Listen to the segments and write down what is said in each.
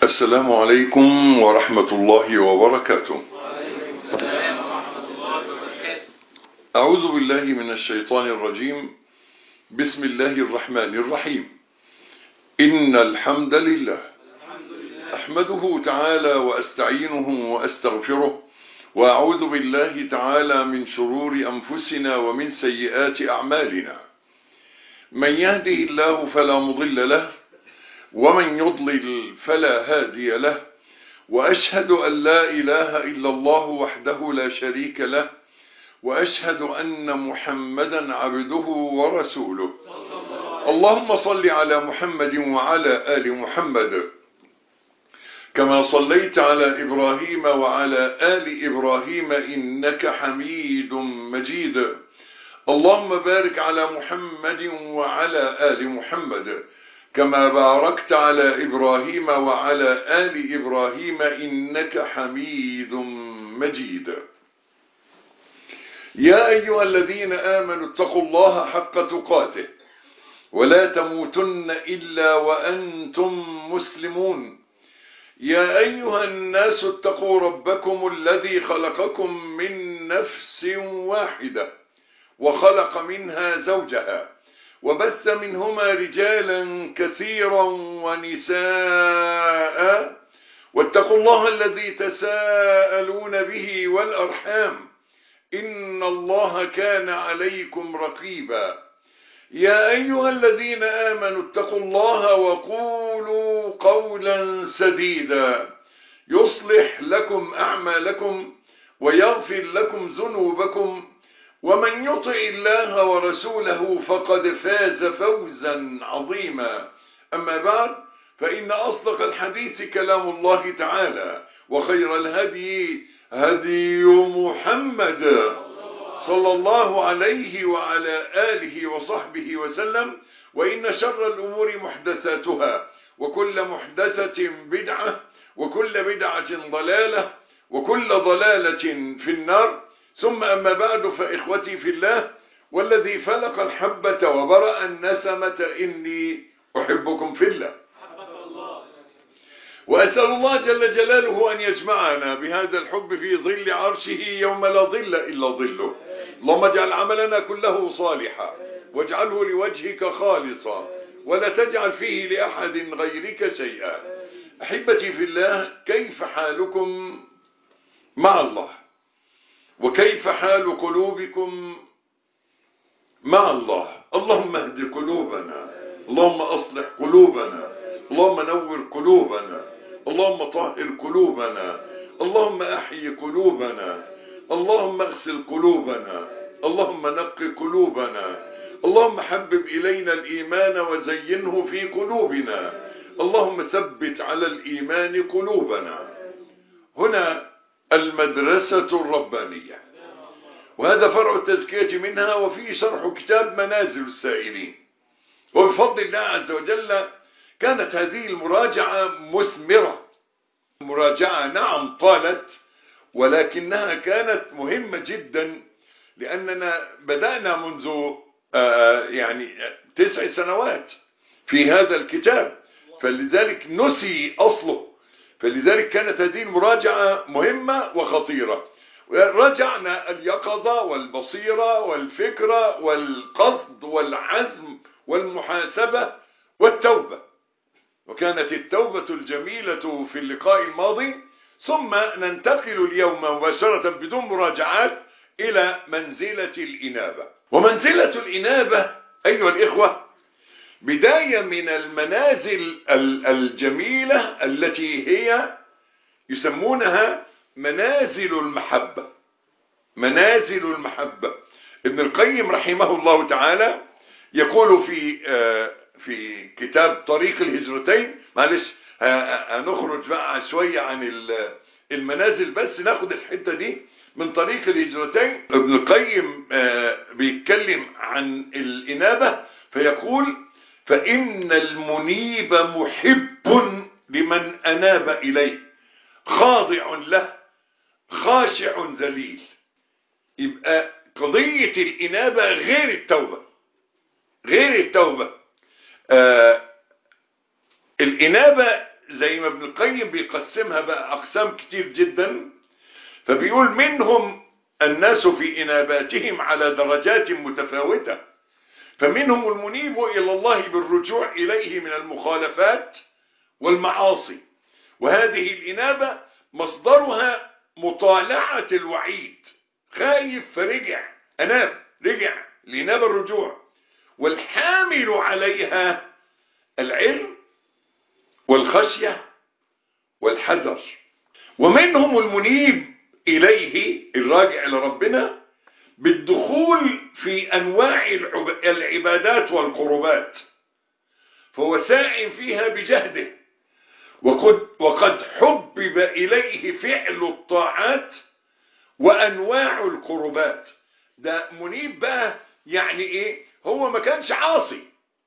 السلام عليكم ورحمة الله وبركاته أعوذ بالله من الشيطان الرجيم بسم الله الرحمن الرحيم إن الحمد لله أحمده تعالى وأستعينه وأستغفره وأعوذ بالله تعالى من شرور أنفسنا ومن سيئات أعمالنا من يهده الله فلا مضل له ومن يضلل فلا هادي له وأشهد أن لا إله إلا الله وحده لا شريك له وأشهد أن محمدا عبده ورسوله اللهم صل على محمد وعلى آل محمد كما صليت على إبراهيم وعلى آل إبراهيم إنك حميد مجيد اللهم بارك على محمد وعلى آل محمد كما باركت على إبراهيم وعلى آل إبراهيم إنك حميد مجيد يا أيها الذين آمنوا اتقوا الله حق تقاته ولا تموتن إلا وأنتم مسلمون يا أيها الناس اتقوا ربكم الذي خلقكم من نفس واحدة وخلق منها زوجها وبث منهما رجالا كثيرا ونساء واتقوا الله الذي تساءلون به والأرحام إن الله كان عليكم رقيبا يا أيها الذين آمنوا اتقوا الله وقولوا قولا سديدا يصلح لكم أعمالكم ويغفر لكم ذنوبكم ومن يطع الله ورسوله فقد فاز فوزا عظيما أما بعد فإن أصدق الحديث كلام الله تعالى وخير الهدي هدي محمد صلى الله عليه وعلى آله وصحبه وسلم وإن شر الأمور محدثاتها وكل محدثة بدعة وكل بدعة ضلالة وكل ضلالة في النار ثم أما بعد فإخوتي في الله والذي فلق الحبة وبرأ النسمة إني أحبكم في الله وأسأل الله جل جلاله أن يجمعنا بهذا الحب في ظل عرشه يوم لا ظل إلا ظله اللهم اجعل عملنا كله صالحا واجعله لوجهك خالصا ولا تجعل فيه لأحد غيرك شيئا أحبتي في الله كيف حالكم مع الله وكيف حال قلوبكم مع الله اللهم اهد قلوبنا اللهم أصلح قلوبنا اللهم نور قلوبنا اللهم طهر قلوبنا اللهم أحيي قلوبنا اللهم اغسل قلوبنا اللهم نق قلوبنا اللهم حبب إلينا الإيمان وزينه في قلوبنا اللهم ثبت على الإيمان قلوبنا هنا المدرسة الربانية وهذا فرع التزكية منها وفيه شرح كتاب منازل السائلين وبفضل الله عز وجل كانت هذه المراجعة مثمرة مراجعة نعم طالت ولكنها كانت مهمة جدا لأننا بدأنا منذ يعني تسع سنوات في هذا الكتاب فلذلك نسي أصله فلذلك كانت هذه المراجعة مهمة وخطيرة رجعنا اليقظة والبصيرة والفكرة والقصد والعزم والمحاسبة والتوبة وكانت التوبة الجميلة في اللقاء الماضي ثم ننتقل اليوم مباشرة بدون مراجعات إلى منزلة الإنابة ومنزلة الإنابة أيها الإخوة بداية من المنازل الجميلة التي هي يسمونها منازل المحبة منازل المحبة ابن القيم رحمه الله تعالى يقول في في كتاب طريق الهجرتين معلش هنخرج بقى شوية عن المنازل بس ناخد الحتة دي من طريق الهجرتين ابن القيم بيتكلم عن الإنابة فيقول فإن المنيب محب لمن أناب إليه خاضع له خاشع ذليل يبقى قضية الإنابة غير التوبة غير التوبة آه الإنابة زي ما ابن القيم بيقسمها بقى أقسام كتير جدا فبيقول منهم الناس في إناباتهم على درجات متفاوتة فمنهم المنيب إلى الله بالرجوع إليه من المخالفات والمعاصي وهذه الإنابة مصدرها مطالعة الوعيد خايف فرجع أناب رجع لإنابة الرجوع والحامل عليها العلم والخشية والحذر ومنهم المنيب إليه الراجع لربنا بالدخول في أنواع العبادات والقربات فهو ساع فيها بجهده وقد, وقد حبب إليه فعل الطاعات وأنواع القربات ده منيب بقى يعني إيه هو ما كانش عاصي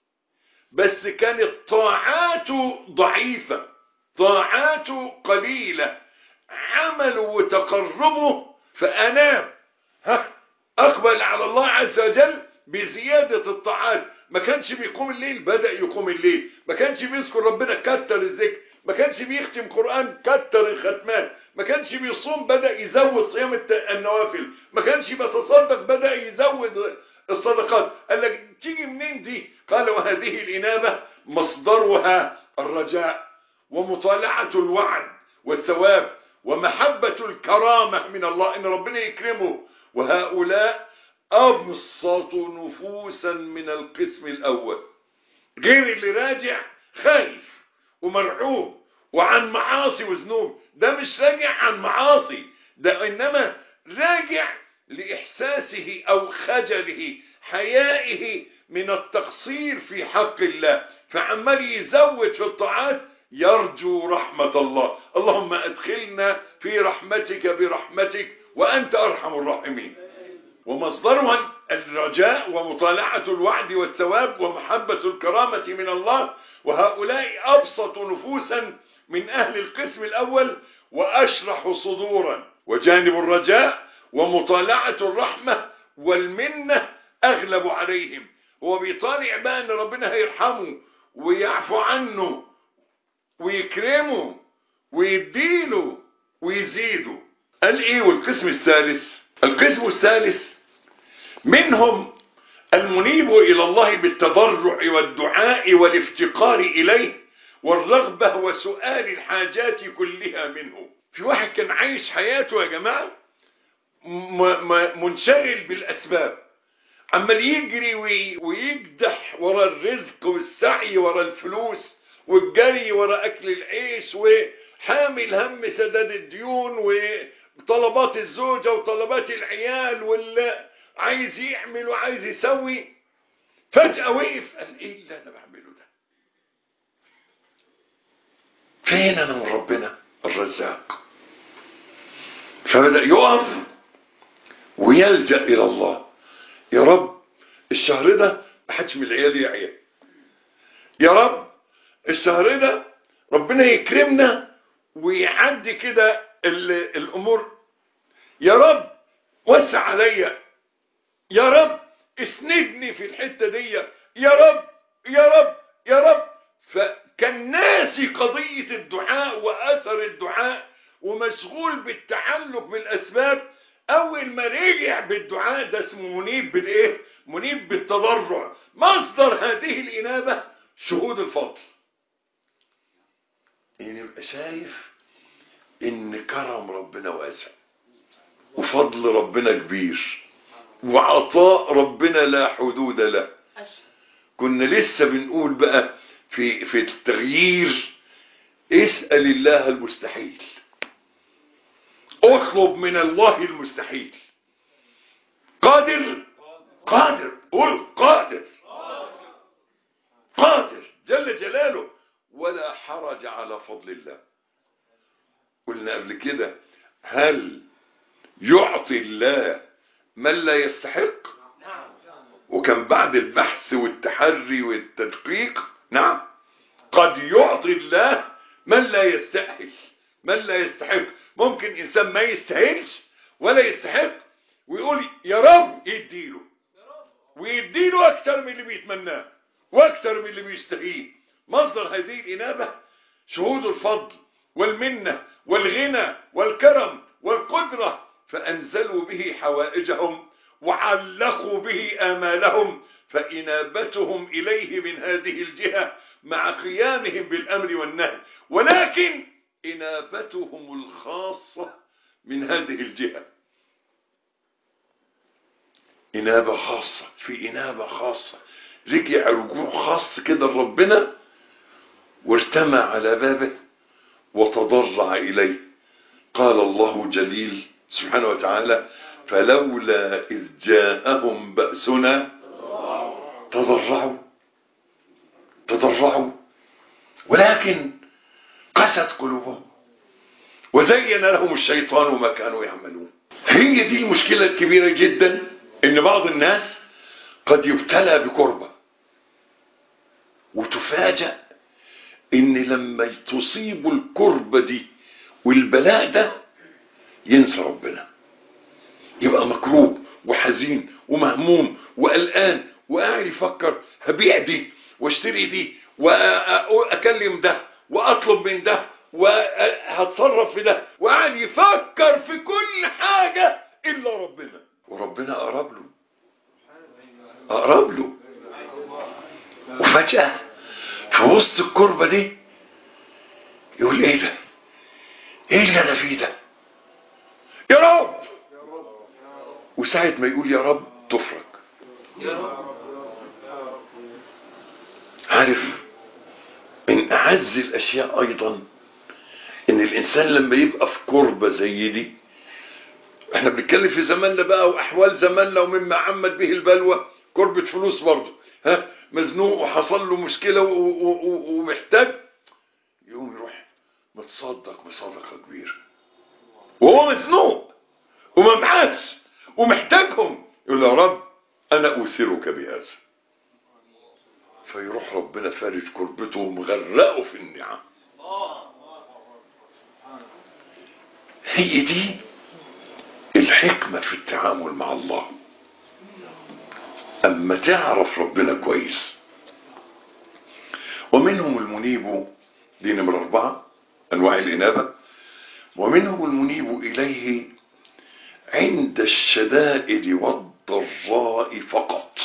بس كانت طاعاته ضعيفة طاعاته قليلة عمله وتقربه فأنام ها أقبل على الله عز وجل بزيادة الطاعات ما كانش بيقوم الليل بدأ يقوم الليل ما كانش بيذكر ربنا كتر الذكر ما كانش بيختم قرآن كتر الختمات ما كانش بيصوم بدأ يزود صيام النوافل ما كانش بيتصدق بدأ يزود الصدقات قال لك تيجي منين دي قال وهذه الإنابة مصدرها الرجاء ومطالعة الوعد والثواب ومحبة الكرامة من الله إن ربنا يكرمه وهؤلاء أبسط نفوسا من القسم الأول غير اللي راجع خايف ومرعوب وعن معاصي وذنوب ده مش راجع عن معاصي ده إنما راجع لإحساسه أو خجله حيائه من التقصير في حق الله فعمال يزود في الطاعات يرجو رحمة الله اللهم أدخلنا في رحمتك برحمتك وأنت أرحم الراحمين ومصدرها الرجاء ومطالعة الوعد والثواب ومحبة الكرامة من الله وهؤلاء أبسط نفوسا من أهل القسم الأول وأشرح صدورا وجانب الرجاء ومطالعة الرحمة والمنة أغلب عليهم هو بيطالع بقى أن ربنا هيرحمه ويعفو عنه ويكرمه ويديله ويزيده قال ايه والقسم الثالث القسم الثالث منهم المنيب الى الله بالتضرع والدعاء والافتقار اليه والرغبة وسؤال الحاجات كلها منه في واحد كان عايش حياته يا جماعة منشغل بالاسباب عمال يجري ويجدح ورا الرزق والسعي ورا الفلوس والجري ورا اكل العيش وحامل هم سداد الديون وطلبات الزوجة وطلبات العيال واللي عايز يعمل وعايز يسوي فجأة وقف قال ايه اللي انا بعمله ده فين انا من ربنا الرزاق فبدأ يقف ويلجأ الى الله يا رب الشهر ده محدش من العيال يعيا يا رب الشهر ده ربنا يكرمنا ويعدي كده الامور يا رب وسع عليا يا رب اسندني في الحتة دي يا رب يا رب يا رب فكان ناسي قضية الدعاء واثر الدعاء ومشغول بالتعلق بالاسباب اول ما رجع بالدعاء ده اسمه منيب بالايه منيب بالتضرع مصدر هذه الانابه شهود الفضل يعني يبقى شايف ان كرم ربنا واسع وفضل ربنا كبير وعطاء ربنا لا حدود له كنا لسه بنقول بقى في في التغيير اسأل الله المستحيل اطلب من الله المستحيل قادر قادر قول قادر قادر جل جلاله ولا حرج على فضل الله قلنا قبل كده هل يعطي الله من لا يستحق وكان بعد البحث والتحري والتدقيق نعم قد يعطي الله من لا يستأهل من لا يستحق ممكن انسان ما يستاهلش ولا يستحق ويقول يا رب يديله ويديله اكتر من اللي بيتمناه واكتر من اللي بيستهيه مصدر هذه الانابه شهود الفضل والمنة والغنى والكرم والقدرة فأنزلوا به حوائجهم وعلقوا به آمالهم فإنابتهم إليه من هذه الجهة مع قيامهم بالأمر والنهي ولكن إنابتهم الخاصة من هذه الجهة إنابة خاصة في إنابة خاصة رجع رجوع خاص كده لربنا وارتمى على بابه وتضرع إليه قال الله جليل سبحانه وتعالى فلولا إذ جاءهم بأسنا تضرعوا تضرعوا ولكن قست قلوبهم وزين لهم الشيطان ما كانوا يعملون هي دي المشكلة الكبيرة جدا ان بعض الناس قد يبتلى بكربة وتفاجأ ان لما تصيب الكربة دي والبلاء ده ينسى ربنا يبقى مكروب وحزين ومهموم وقلقان وقاعد يفكر هبيع دي واشتري دي واكلم ده واطلب من ده وهتصرف في ده وقاعد يفكر في كل حاجة الا ربنا وربنا اقرب له اقرب له وفجأة في وسط الكربة دي يقول ايه ده ايه اللي انا فيه ده يا رب وساعة ما يقول يا رب تفرج عارف من اعز الاشياء ايضا ان الانسان لما يبقى في كربة زي دي احنا بنتكلم في زماننا بقى واحوال زماننا ومما عمت به البلوى كربة فلوس برضه ها مزنوق وحصل له مشكلة ومحتاج يقوم يروح متصدق بصدقة كبيرة وهو مزنوق وما معاش ومحتاجهم يقول يا رب انا اوثرك بهذا فيروح ربنا فارج كربته ومغرقه في النعم هي دي الحكمة في التعامل مع الله اما تعرف ربنا كويس ومنهم المنيب دي نمرة اربعة انواع الانابة ومنهم المنيب اليه عند الشدائد والضراء فقط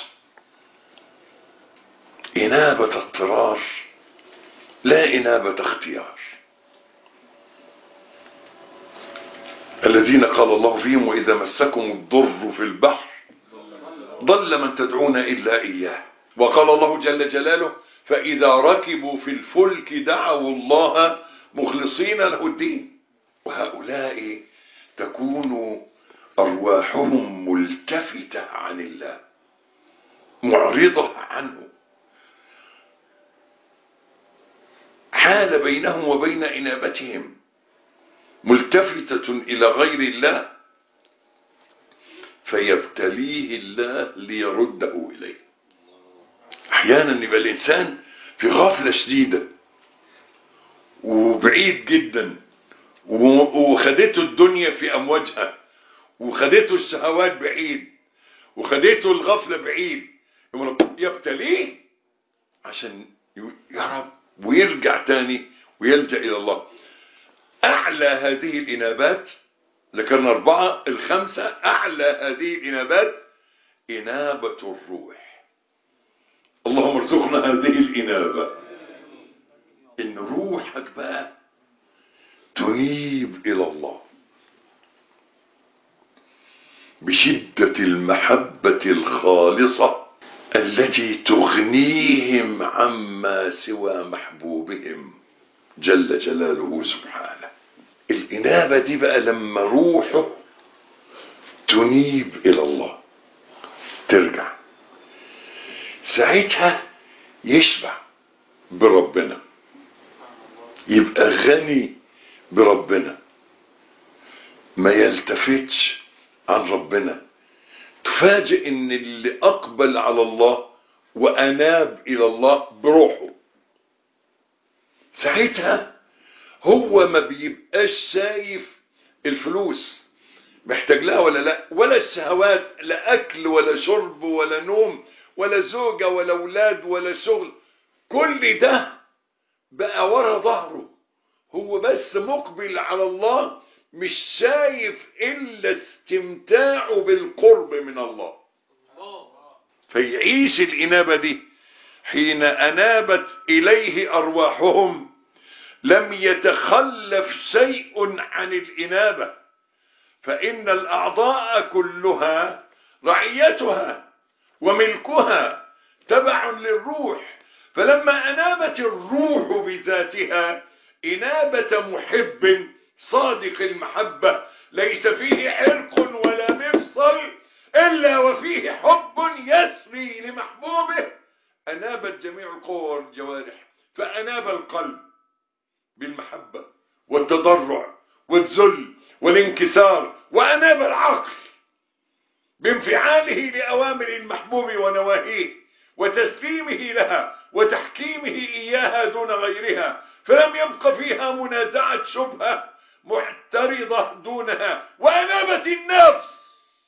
انابة اضطرار لا انابة اختيار الذين قال الله فيهم واذا مسكم الضر في البحر ضل من تدعون إلا إياه وقال الله جل جلاله فإذا ركبوا في الفلك دعوا الله مخلصين له الدين وهؤلاء تكون أرواحهم ملتفتة عن الله معرضة عنه حال بينهم وبين إنابتهم ملتفتة إلى غير الله فيبتليه الله ليرده إليه أحيانا يبقى الإنسان في غفلة شديدة وبعيد جدا وخدته الدنيا في أمواجها وخدته الشهوات بعيد وخدته الغفلة بعيد يبتليه عشان يعرف ويرجع تاني ويلجأ إلى الله أعلى هذه الإنابات ذكرنا أربعة الخمسة أعلى هذه الإنابات إنابة الروح اللهم ارزقنا هذه الإنابة إن روحك بقى تنيب إلى الله بشدة المحبة الخالصة التي تغنيهم عما سوى محبوبهم جل جلاله سبحانه الإنابة دي بقى لما روحه تنيب إلى الله ترجع ساعتها يشبع بربنا يبقى غني بربنا ما يلتفتش عن ربنا تفاجئ ان اللي اقبل على الله واناب الى الله بروحه ساعتها هو ما بيبقاش شايف الفلوس محتاج لها ولا لا ولا الشهوات لا اكل ولا شرب ولا نوم ولا زوجة ولا اولاد ولا شغل كل ده بقى ورا ظهره هو بس مقبل على الله مش شايف إلا استمتاعه بالقرب من الله فيعيش الإنابة دي حين أنابت إليه أرواحهم لم يتخلف شيء عن الإنابة فإن الأعضاء كلها رعيتها وملكها تبع للروح فلما أنابت الروح بذاتها إنابة محب صادق المحبة ليس فيه عرق ولا مفصل إلا وفيه حب يسري لمحبوبه أنابت جميع القوى والجوارح فأناب القلب بالمحبة والتضرع والذل والانكسار وأناب العقل بانفعاله لأوامر المحبوب ونواهيه وتسليمه لها وتحكيمه إياها دون غيرها فلم يبق فيها منازعة شبهة معترضة دونها وأنابت النفس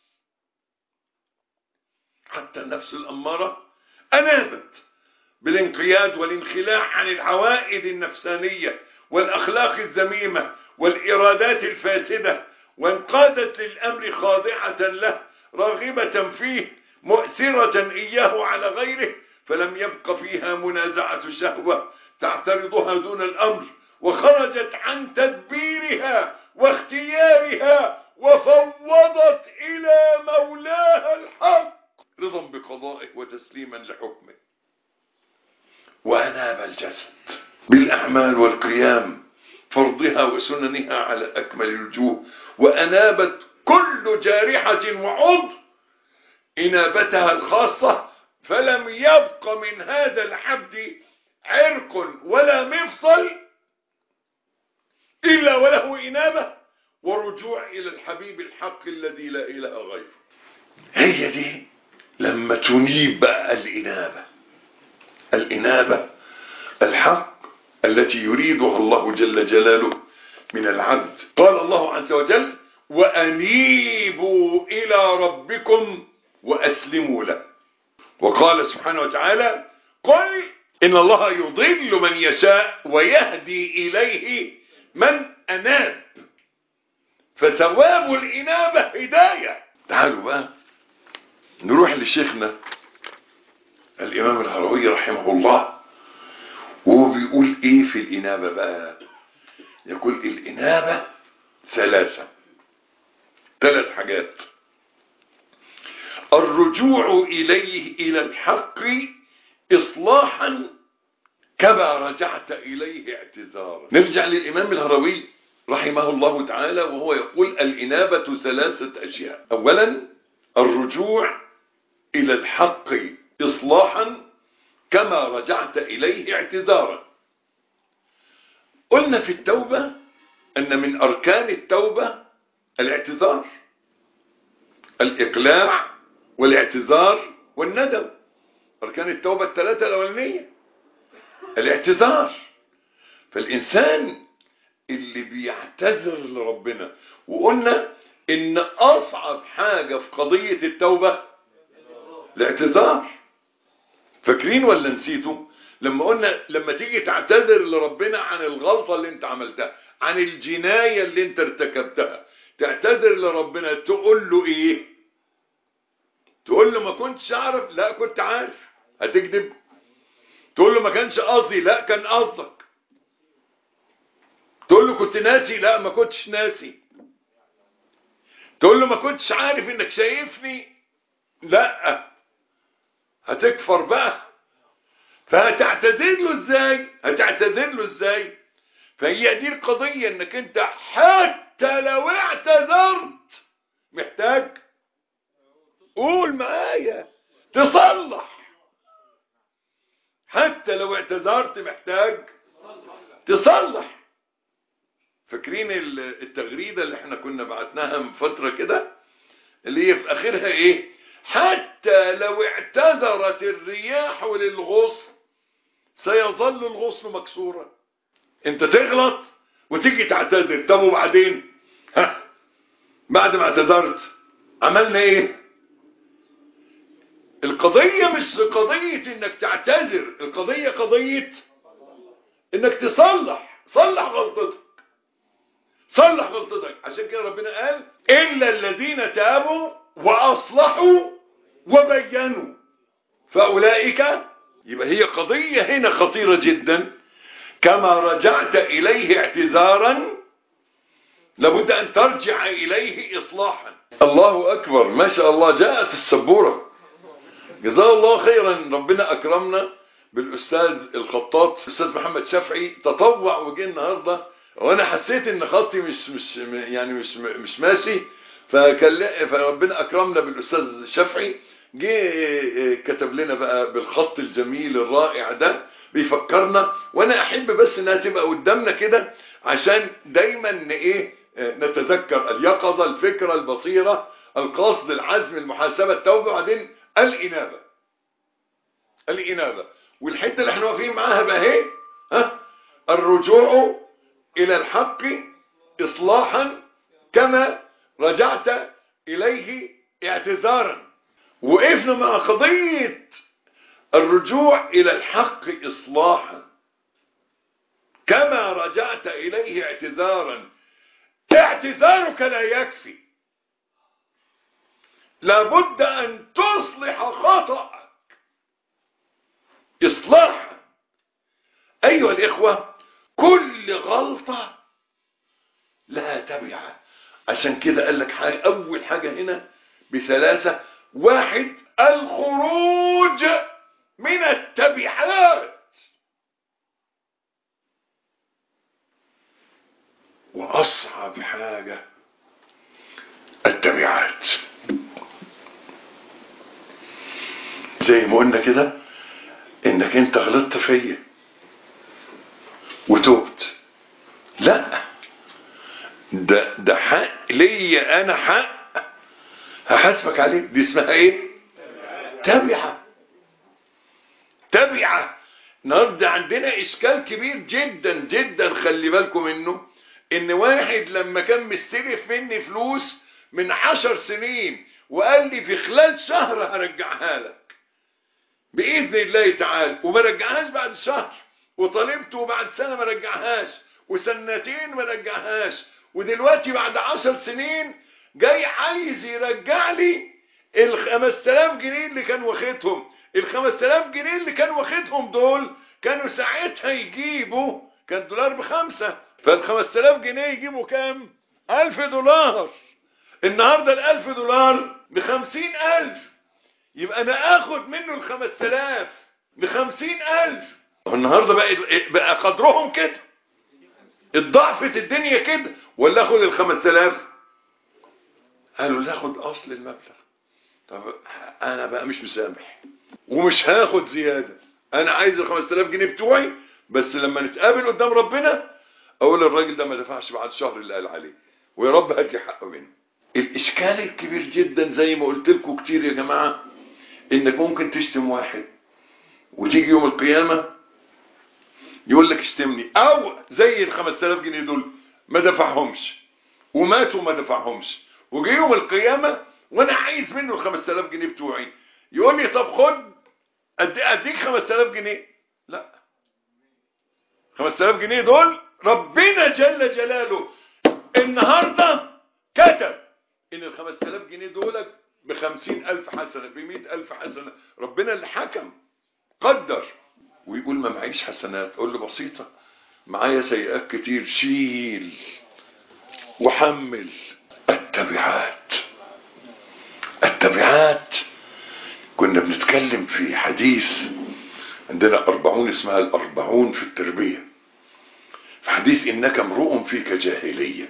حتى النفس الأمارة أنابت بالانقياد والانخلاع عن العوائد النفسانية والأخلاق الذميمة والإرادات الفاسدة وانقادت للأمر خاضعة له راغبة فيه مؤثرة إياه على غيره فلم يبق فيها منازعة الشهوة تعترضها دون الأمر وخرجت عن تدبيرها واختيارها وفوضت إلى مولاها الحق رضا بقضائه وتسليما لحكمه وأناب الجسد بالأعمال والقيام فرضها وسننها على أكمل الوجوه وأنابت كل جارحة وعضو إنابتها الخاصة فلم يبق من هذا العبد عرق ولا مفصل إلا وله إنابة ورجوع إلى الحبيب الحق الذي لا إله غيره هي دي لما تنيب بقى الإنابة الإنابة الحق التي يريدها الله جل جلاله من العبد قال الله عز وجل وأنيبوا إلى ربكم وأسلموا له وقال سبحانه وتعالى قل إن الله يضل من يشاء ويهدي إليه من أناب فثواب الإنابة هداية تعالوا بقى نروح لشيخنا الإمام الهروي رحمه الله وهو بيقول إيه في الإنابة بقى يقول الإنابة ثلاثة ثلاث حاجات الرجوع إليه إلى الحق إصلاحا كما رجعت إليه اعتذارا نرجع للإمام الهروي رحمه الله تعالى وهو يقول الإنابة ثلاثة أشياء أولا الرجوع إلى الحق إصلاحا كما رجعت إليه اعتذارا قلنا في التوبة أن من أركان التوبة الاعتذار الإقلاع والاعتذار والندم أركان التوبة الثلاثة الأولانية الاعتذار فالإنسان اللي بيعتذر لربنا وقلنا إن أصعب حاجة في قضية التوبة الاعتذار فاكرين ولا نسيتوا لما قلنا لما تيجي تعتذر لربنا عن الغلطة اللي انت عملتها عن الجناية اللي انت ارتكبتها تعتذر لربنا تقول له ايه تقول له ما كنتش اعرف لا كنت عارف هتكذب تقول له ما كانش قصدي لا كان قصدك تقول له كنت ناسي لا ما كنتش ناسي تقول له ما كنتش عارف انك شايفني لا هتكفر بقى فهتعتذر له ازاي هتعتذر له ازاي فهي دي القضية انك انت حتى لو اعتذرت محتاج قول معايا تصلح حتى لو اعتذرت محتاج تصلح فاكرين التغريدة اللي احنا كنا بعتناها من فترة كده اللي هي في اخرها ايه حتى لو اعتذرت الرياح للغصن سيظل الغصن مكسورا انت تغلط وتيجي تعتذر طب وبعدين ها بعد ما اعتذرت عملنا ايه القضية مش قضية انك تعتذر القضية قضية انك تصلح صلح غلطتك صلح غلطتك عشان كده ربنا قال إلا الذين تابوا وأصلحوا وبينوا فأولئك يبقى هي قضية هنا خطيرة جدا كما رجعت إليه اعتذارا لابد أن ترجع إليه إصلاحا الله أكبر ما شاء الله جاءت السبورة جزاه الله خيرا ربنا أكرمنا بالأستاذ الخطاط الأستاذ محمد شافعي تطوع وجه النهاردة وأنا حسيت إن خطي مش مش يعني مش مش ماشي فكان فربنا أكرمنا بالأستاذ شافعي جه كتب لنا بقى بالخط الجميل الرائع ده بيفكرنا وانا احب بس انها تبقى قدامنا كده عشان دايما ايه نتذكر اليقظة الفكرة البصيرة القصد العزم المحاسبة التوبة وبعدين الانابة الانابة والحتة اللي احنا واقفين معاها بقى اهي ها الرجوع الى الحق اصلاحا كما رجعت اليه اعتذارا وقفنا مع قضية الرجوع إلى الحق إصلاحا كما رجعت إليه اعتذارا اعتذارك لا يكفي لابد أن تصلح خطأك إصلاحا أيها الإخوة كل غلطة لها تبعة عشان كده قال لك حاجة أول حاجة هنا بثلاثة واحد الخروج من التبعات وأصعب حاجة التبعات زي ما قلنا كده انك انت غلطت فيا وتوبت لا ده ده حق ليا انا حق هحاسبك عليه دي اسمها ايه تبعه تبعه النهارده عندنا اشكال كبير جدا جدا خلي بالكم منه ان واحد لما كان مستلف مني فلوس من عشر سنين وقال لي في خلال شهر هرجعها لك باذن الله تعالى وما رجعهاش بعد شهر وطالبته وبعد سنه ما رجعهاش وسنتين ما رجعهاش ودلوقتي بعد عشر سنين جاي عايز يرجع لي ال 5000 جنيه اللي كان واخدهم ال 5000 جنيه اللي كان واخدهم دول كانوا ساعتها يجيبوا كان الدولار بخمسة فال 5000 جنيه يجيبوا كام 1000 دولار النهارده ال 1000 دولار ب 50000 يبقى انا اخد منه ال 5000 ب 50000 النهارده بقى بقى قدرهم كده اتضاعفت الدنيا كده ولا اخد ال 5000 قالوا لا اخد اصل المبلغ طب انا بقى مش مسامح ومش هاخد زياده انا عايز ال 5000 جنيه بتوعي بس لما نتقابل قدام ربنا اقول الراجل ده ما دفعش بعد الشهر اللي قال عليه ويا رب هات لي حقه منه الاشكال الكبير جدا زي ما قلت لكم كتير يا جماعه انك ممكن تشتم واحد وتيجي يوم القيامه يقول لك اشتمني او زي ال 5000 جنيه دول ما دفعهمش وماتوا ما دفعهمش وجي يوم القيامه وانا عايز منه ال 5000 جنيه بتوعي يقول لي طب خد اديك 5000 جنيه لا 5000 جنيه دول ربنا جل جلاله النهارده كتب ان ال 5000 جنيه دول ب 50000 حسنه ب 100000 حسنه ربنا اللي حكم قدر ويقول ما معيش حسنات اقول له بسيطه معايا سيئات كتير شيل وحمل التبعات التبعات كنا بنتكلم في حديث عندنا أربعون اسمها الأربعون في التربية في حديث إنك امرؤ فيك جاهلية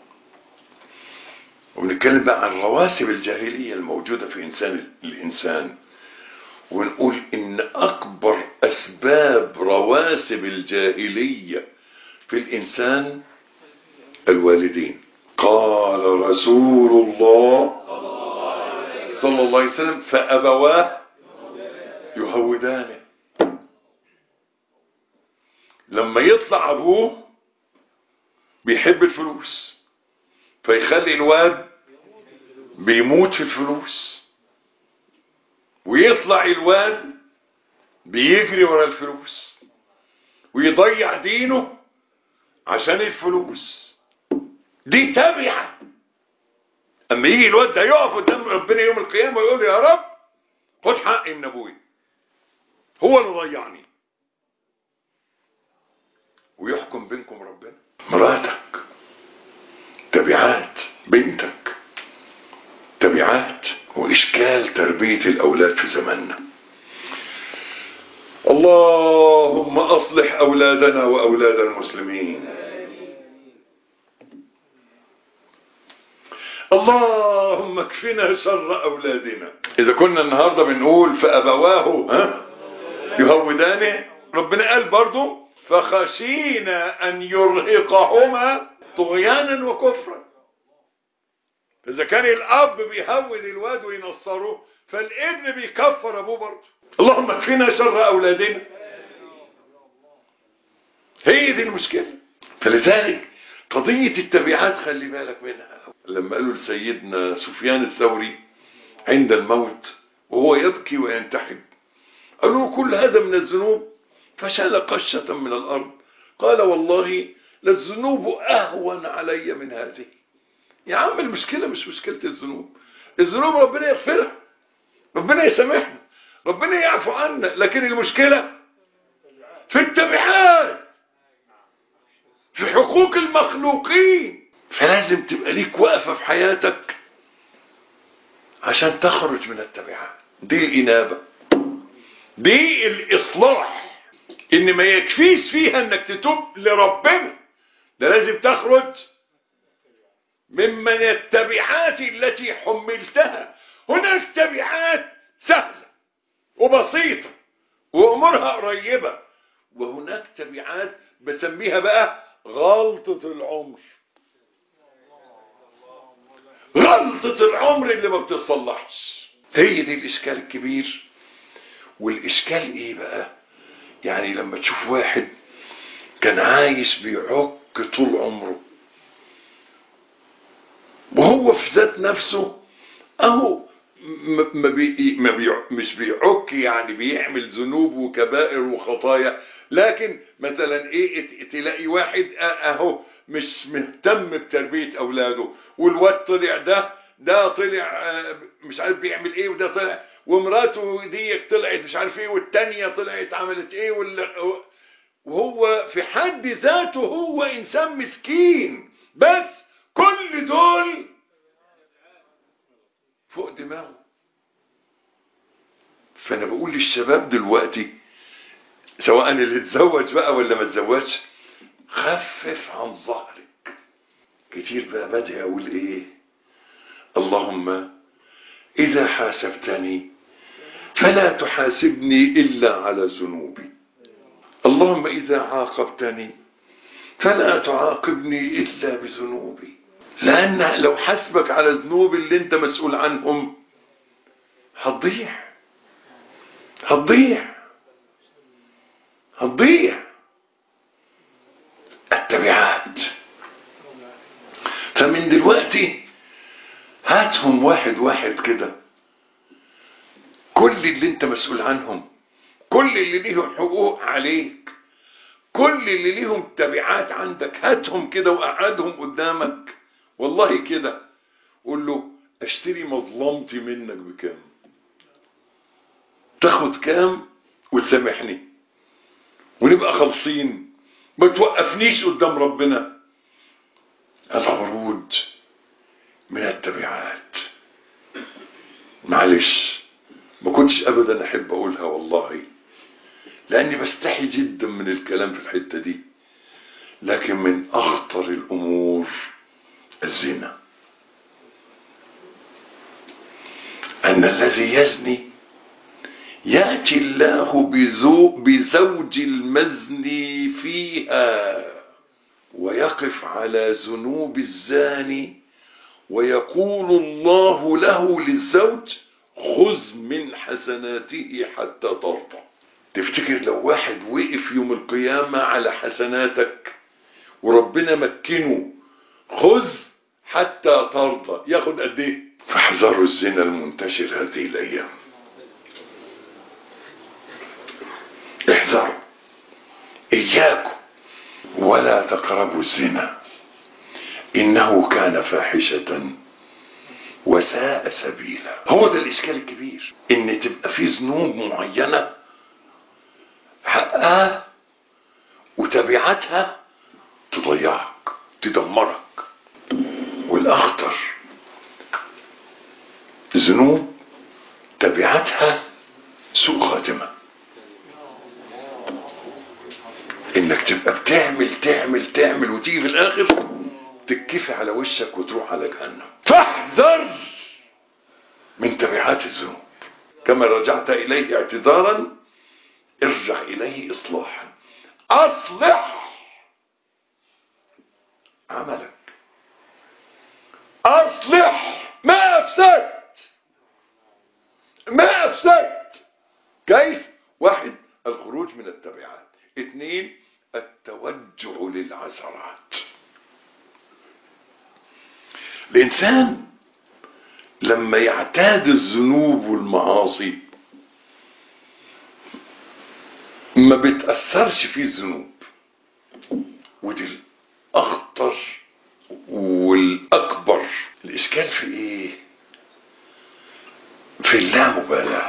وبنتكلم بقى عن رواسب الجاهلية الموجودة في إنسان الإنسان ونقول إن أكبر أسباب رواسب الجاهلية في الإنسان الوالدين قال رسول الله صلى الله عليه وسلم فأبواه يهودانه لما يطلع أبوه بيحب الفلوس فيخلي الواد بيموت في الفلوس ويطلع الواد بيجري ورا الفلوس ويضيع دينه عشان الفلوس دي تبعة اما يجي الواد ده يقف قدام ربنا يوم القيامة ويقول يا رب خد حقي من ابوي هو اللي ضيعني ويحكم بينكم ربنا مراتك تبعات بنتك تبعات وإشكال تربية الأولاد في زماننا اللهم أصلح أولادنا وأولاد المسلمين اللهم اكفنا شر أولادنا إذا كنا النهاردة بنقول فأبواه ها يهودانه ربنا قال برضو فخشينا أن يرهقهما طغيانا وكفرا إذا كان الأب بيهود الواد وينصره فالابن بيكفر أبوه برضه اللهم اكفنا شر أولادنا هي دي المشكلة فلذلك قضية التبعات خلي بالك منها لما قالوا لسيدنا سفيان الثوري عند الموت وهو يبكي وينتحب قالوا له كل هذا من الذنوب فشال قشة من الأرض قال والله للذنوب أهون علي من هذه يا عم المشكلة مش مشكلة الذنوب الذنوب ربنا يغفرها ربنا يسامحنا ربنا يعفو عنا لكن المشكلة في التبعات في حقوق المخلوقين فلازم تبقى ليك وقفة في حياتك عشان تخرج من التبعات دي الإنابة دي الإصلاح إن ما يكفيش فيها إنك تتوب لربنا ده لازم تخرج ممن التبعات التي حملتها هناك تبعات سهلة وبسيطة وأمورها قريبة وهناك تبعات بسميها بقى غلطة العمر غلطة العمر اللي ما بتتصلحش هي دي الإشكال الكبير والإشكال إيه بقى يعني لما تشوف واحد كان عايش بيعك طول عمره وهو في ذات نفسه اهو ما بي ما بي مش بيعك يعني بيعمل ذنوب وكبائر وخطايا لكن مثلا ايه تلاقي واحد اهو مش مهتم بتربيه اولاده والواد طلع ده ده طلع مش عارف بيعمل ايه وده طلع ومراته دي طلعت مش عارف ايه والتانية طلعت عملت ايه وهو في حد ذاته هو انسان مسكين بس كل دول فوق دماغه فانا بقول للشباب دلوقتي سواء اللي اتزوج بقى ولا ما اتزوجش خفف عن ظهرك كتير بقى بدأ اقول ايه اللهم اذا حاسبتني فلا تحاسبني الا على ذنوبي اللهم اذا عاقبتني فلا تعاقبني الا بذنوبي لان لو حسبك على الذنوب اللي انت مسؤول عنهم هتضيع هتضيع هتضيع التبعات فمن دلوقتي هاتهم واحد واحد كده كل اللي انت مسؤول عنهم كل اللي ليهم حقوق عليك كل اللي ليهم تبعات عندك هاتهم كده وقعدهم قدامك والله كده قول له اشتري مظلمتي منك بكام تاخد كام وتسامحني ونبقى خالصين ما توقفنيش قدام ربنا العروض من التبعات معلش ما كنتش ابدا احب اقولها والله لاني بستحي جدا من الكلام في الحته دي لكن من اخطر الامور الزنا ان الذي يزني ياتي الله بزوج المزني فيها ويقف على ذنوب الزاني ويقول الله له للزوج خذ من حسناته حتى ترضى تفتكر لو واحد وقف يوم القيامة على حسناتك وربنا مكنه خذ حتى ترضى ياخد قد ايه فاحذروا الزنا المنتشر هذه الايام احذروا اياكم ولا تقربوا الزنا إنه كان فاحشة وساء سبيلا هو ده الإشكال الكبير إن تبقى في ذنوب معينة حقها وتبعاتها تضيعك تدمرك والأخطر ذنوب تبعاتها سوء خاتمة انك تبقى بتعمل تعمل تعمل وتيجي في الاخر تتكفي على وشك وتروح على جهنم فاحذر من تبعات الذنوب كما رجعت اليه اعتذارا ارجع اليه اصلاحا اصلح عملك اصلح ما افسدت ما افسدت كيف واحد الخروج من التبعات اثنين التوجع للعثرات الانسان لما يعتاد الذنوب والمعاصي ما بتأثرش فيه الذنوب ودي الأخطر والأكبر الإشكال في إيه؟ في اللامبالاة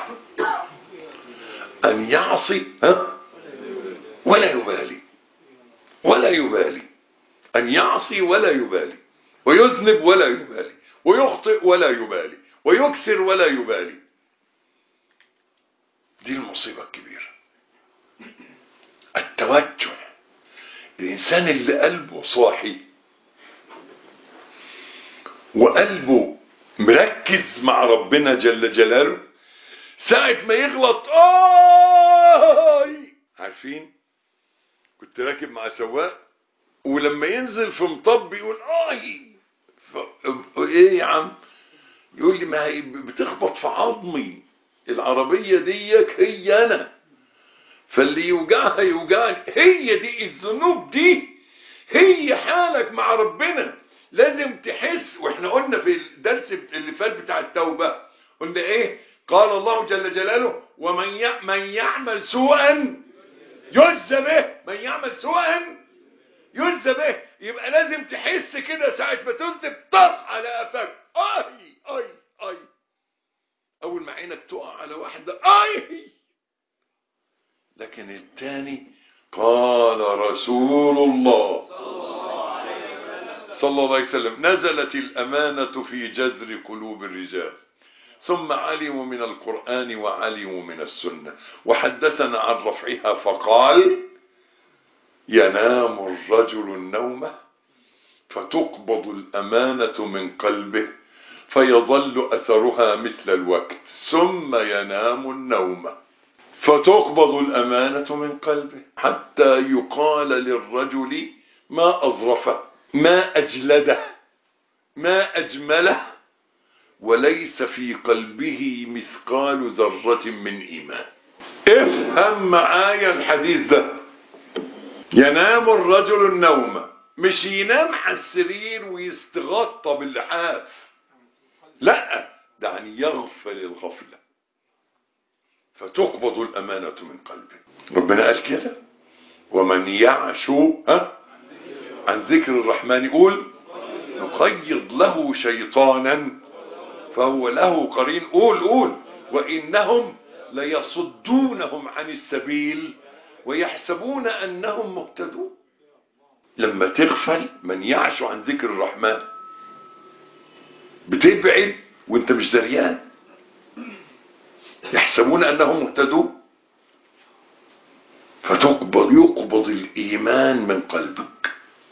أن يعصي ها؟ ولا يبالي ولا يبالي أن يعصي ولا يبالي ويذنب ولا يبالي ويخطئ ولا يبالي ويكثر ولا يبالي دي المصيبة الكبيرة التوجع الإنسان اللي قلبه صاحي وقلبه مركز مع ربنا جل جلاله ساعة ما يغلط آي عارفين كنت راكب مع سواق ولما ينزل في مطب يقول آي ف... ايه يا عم يقول لي ما هي بتخبط في عظمي العربية ديك هي انا فاللي يوجعها يوجعني هي دي الذنوب دي هي حالك مع ربنا لازم تحس واحنا قلنا في الدرس اللي فات بتاع التوبة قلنا ايه قال الله جل جلاله ومن ي... من يعمل سوءا يجزى به من يعمل سوءا يجزى به يبقى لازم تحس كده ساعة ما تذنب طخ على قفاك اي اي اي اول ما عينك تقع على واحدة اي لكن الثاني قال رسول الله صلى الله عليه وسلم نزلت الأمانة في جذر قلوب الرجال ثم علموا من القرآن وعلموا من السنة وحدثنا عن رفعها فقال ينام الرجل النوم فتقبض الأمانة من قلبه فيظل أثرها مثل الوقت ثم ينام النوم فتقبض الأمانة من قلبه حتى يقال للرجل ما أظرفه ما أجلده ما أجمله وليس في قلبه مثقال ذرة من إيمان افهم معايا الحديث ده ينام الرجل النوم مش ينام على السرير ويستغطى باللحاف لا ده يعني يغفل الغفلة فتقبض الأمانة من قلبه ربنا قال كده ومن يعشو ها عن ذكر الرحمن يقول نقيض له شيطانا فهو له قرين قول قول وإنهم ليصدونهم عن السبيل ويحسبون أنهم مهتدون لما تغفل من يعش عن ذكر الرحمن بتبعد وانت مش زريان يحسبون أنهم مهتدون فتقبض يقبض الإيمان من قلبك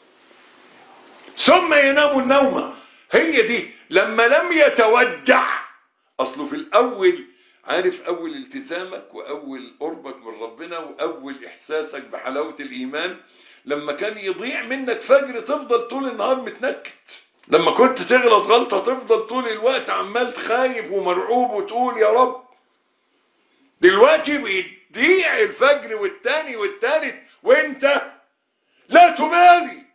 ثم ينام النوم هي دي لما لم يتوجع أصله في الأول عارف أول التزامك وأول قربك من ربنا وأول إحساسك بحلاوة الإيمان لما كان يضيع منك فجر تفضل طول النهار متنكت لما كنت تغلط غلطة تفضل طول الوقت عمال خايف ومرعوب وتقول يا رب دلوقتي بيضيع الفجر والتاني والتالت وانت لا تبالي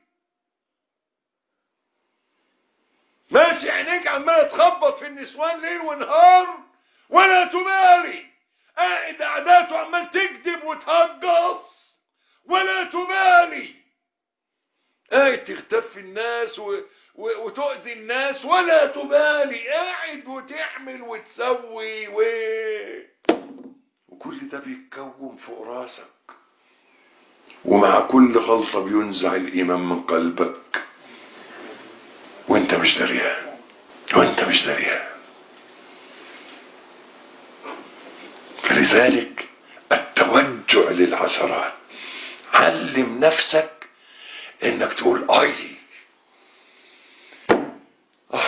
ماشي عينيك عماله تخبط في النسوان ليل ونهار ولا تبالي قاعد قعدات وعمال تكذب وتهجص ولا تبالي قاعد تغتاب في الناس و... و... وتؤذي الناس ولا تبالي قاعد وتعمل وتسوي و... وكل ده بيتكون فوق راسك ومع كل غلطة بينزع الإيمان من قلبك وانت مش دريان وانت مش دريان فلذلك التوجع للعثرات علم نفسك انك تقول اي آه.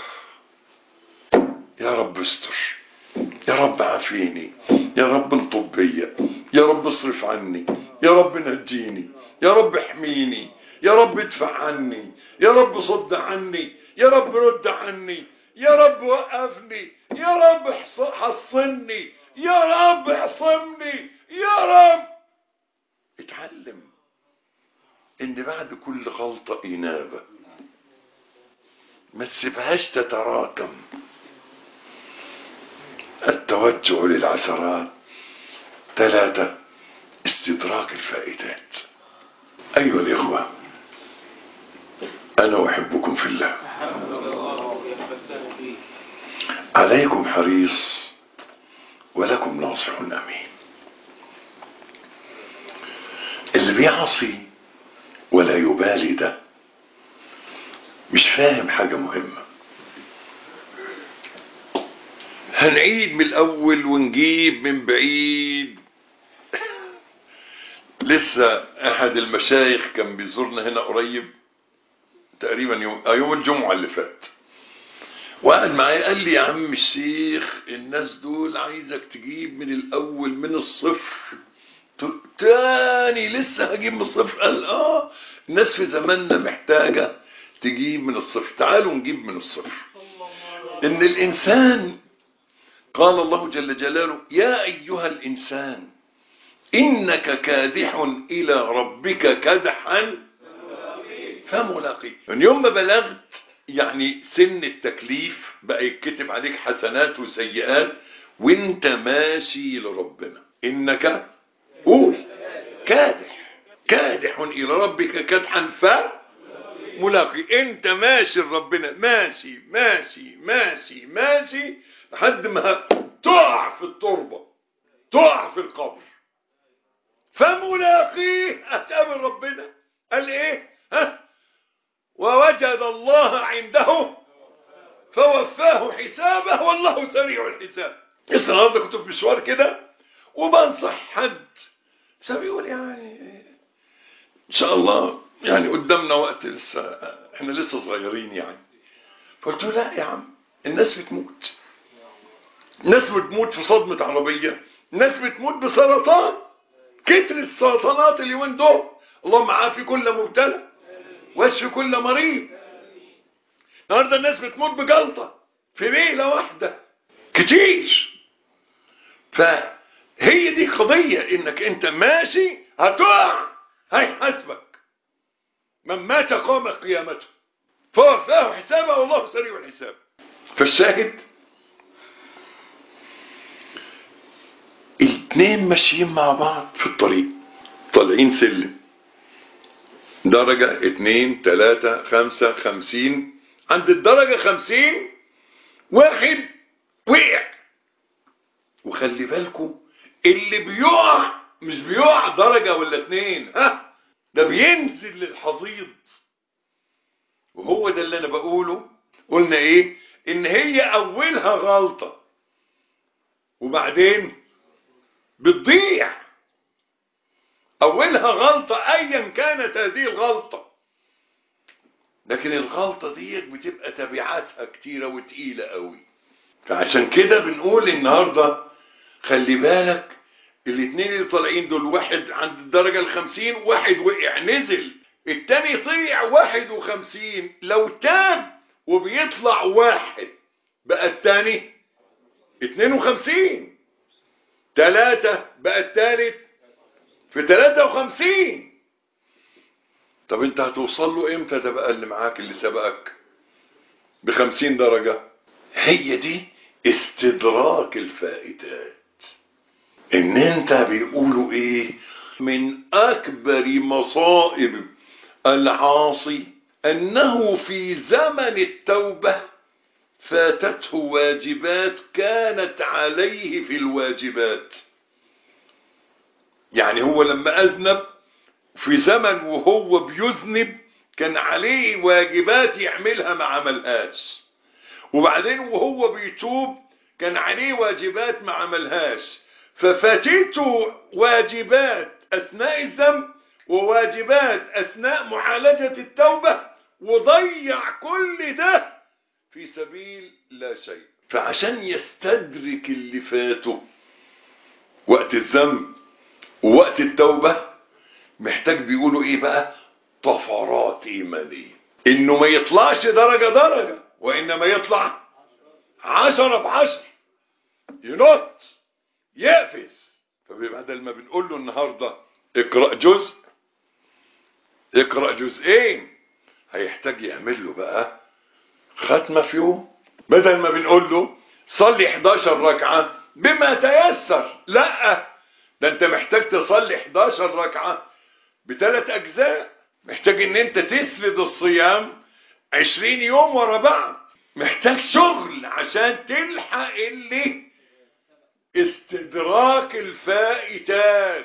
يا رب استر يا رب عافيني يا رب انطب بيا يا رب اصرف عني يا رب نجيني يا رب احميني يا رب ادفع عني يا رب صد عني يا رب رد عني يا رب وقفني يا رب حصني يا رب اعصمني يا رب اتعلم ان بعد كل غلطة انابة ما تسيبهاش تتراكم التوجع للعثرات ثلاثة استدراك الفائدات أيها الإخوة أنا أحبكم في الله عليكم حريص ولكم ناصح أمين اللي بيعصي ولا يبالي ده مش فاهم حاجة مهمة هنعيد من الأول ونجيب من بعيد لسه أحد المشايخ كان بيزورنا هنا قريب تقريبا يوم, يوم الجمعة اللي فات وقعد معايا قال لي يا عم الشيخ الناس دول عايزك تجيب من الأول من الصفر تاني لسه هجيب من الصفر قال اه الناس في زماننا محتاجة تجيب من الصفر تعالوا نجيب من الصفر ان الانسان قال الله جل جلاله يا ايها الانسان انك كادح الى ربك كدحا فملاقيه من يوم ما بلغت يعني سن التكليف بقى يتكتب عليك حسنات وسيئات وانت ماشي لربنا انك قول كادح كادح الى ربك كدحا فملاقي انت ماشي لربنا ماشي ماشي ماشي ماشي لحد ما تقع في التربه تقع في القبر فملاقيه هتقابل ربنا قال ايه ها ووجد الله عنده فوفاه حسابه والله سريع الحساب لسه النهارده كنت في مشوار كده وبنصح حد فبيقول يعني ان شاء الله يعني قدامنا وقت لسه احنا لسه صغيرين يعني فقلت له لا يا عم الناس بتموت الناس بتموت في صدمة عربية الناس بتموت بسرطان كتر السرطانات اليومين دول اللهم عافي كل مبتلى واشفي كل مريض النهارده الناس بتموت بجلطة في ليلة واحدة كتير فهي دي قضية انك انت ماشي هتقع هيحاسبك من مات قام قيامته فوفاه حسابه والله سريع الحساب فالشاهد الاثنين ماشيين مع بعض في الطريق طالعين سلم درجة اتنين تلاتة خمسة خمسين عند الدرجة خمسين واحد وقع وخلي بالكم اللي بيقع مش بيقع درجة ولا اتنين ها ده بينزل للحضيض وهو ده اللي انا بقوله قلنا ايه ان هي اولها غلطة وبعدين بتضيع اولها غلطة ايا كانت هذه الغلطة لكن الغلطة دي بتبقى تبعاتها كتيرة وتقيلة قوي فعشان كده بنقول النهاردة خلي بالك الاثنين اللي طالعين دول واحد عند الدرجة الخمسين واحد وقع نزل التاني طلع واحد وخمسين لو تاب وبيطلع واحد بقى التاني اتنين وخمسين تلاتة بقى التالت في تلاتة وخمسين طب انت هتوصل له امتى ده بقى اللي معاك اللي سبقك بخمسين درجة هي دي استدراك الفائدات ان انت بيقولوا ايه من اكبر مصائب العاصي أنه في زمن التوبة فاتته واجبات كانت عليه في الواجبات يعني هو لما أذنب في زمن وهو بيذنب كان عليه واجبات يعملها ما عملهاش وبعدين وهو بيتوب كان عليه واجبات ما عملهاش ففاتته واجبات أثناء الذنب وواجبات أثناء معالجة التوبة وضيع كل ده في سبيل لا شيء فعشان يستدرك اللي فاته وقت الذنب ووقت التوبة محتاج بيقولوا ايه بقى طفرات ايمانية انه ما يطلعش درجة درجة وانما يطلع عشرة بعشر ينط يقفز فبدل ما بنقول له النهاردة اقرأ جزء اقرأ جزئين هيحتاج يعمل له بقى ختمة في يوم بدل ما بنقول له صلي 11 ركعة بما تيسر لا ده انت محتاج تصلي 11 ركعة بثلاث اجزاء محتاج ان انت تسرد الصيام 20 يوم ورا بعض محتاج شغل عشان تلحق اللي استدراك الفائتات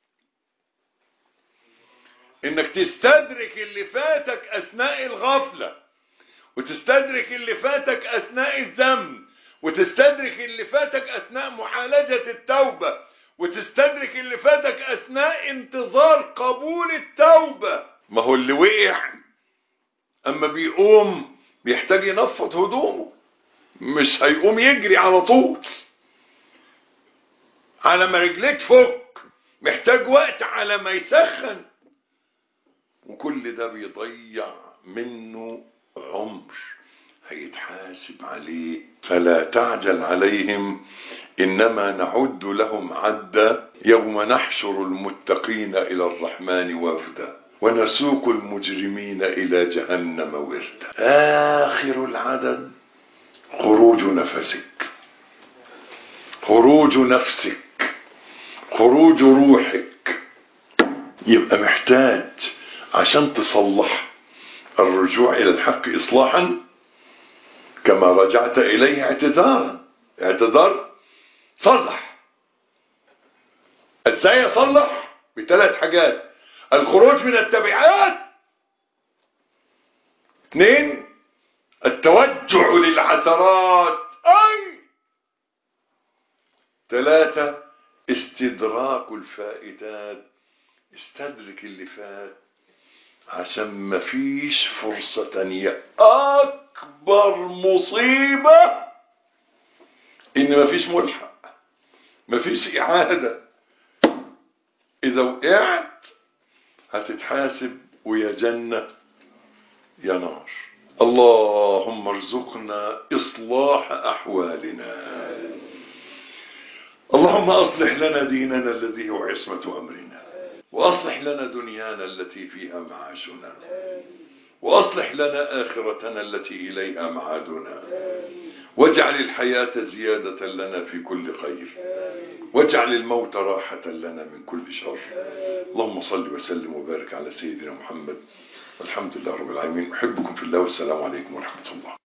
انك تستدرك اللي فاتك اثناء الغفله وتستدرك اللي فاتك اثناء الذنب وتستدرك اللي فاتك اثناء معالجه التوبه وتستدرك اللي فاتك اثناء انتظار قبول التوبه ما هو اللي وقع اما بيقوم بيحتاج ينفض هدومه مش هيقوم يجري على طول على ما رجليه تفك محتاج وقت على ما يسخن وكل ده بيضيع منه عمر هيتحاسب عليه فلا تعجل عليهم إنما نعد لهم عدا يوم نحشر المتقين إلى الرحمن وفدا ونسوق المجرمين إلى جهنم وردا آخر العدد خروج نفسك خروج نفسك خروج روحك يبقى محتاج عشان تصلح الرجوع إلى الحق إصلاحا كما رجعت إليه اعتذارا اعتذار صلح ازاي اصلح بثلاث حاجات الخروج من التبعات اثنين التوجع للعثرات اي ثلاثة استدراك الفائتات استدرك اللي فات عشان مفيش فرصة تانية أكبر مصيبة إن مفيش ملحق مفيش إعادة إذا وقعت هتتحاسب ويا جنة يا نار اللهم ارزقنا إصلاح أحوالنا اللهم أصلح لنا ديننا الذي هو عصمة أمرنا وأصلح لنا دنيانا التي فيها معاشنا وأصلح لنا آخرتنا التي إليها معادنا واجعل الحياة زيادة لنا في كل خير واجعل الموت راحة لنا من كل شر اللهم صل وسلم وبارك على سيدنا محمد والحمد لله رب العالمين أحبكم في الله والسلام عليكم ورحمة الله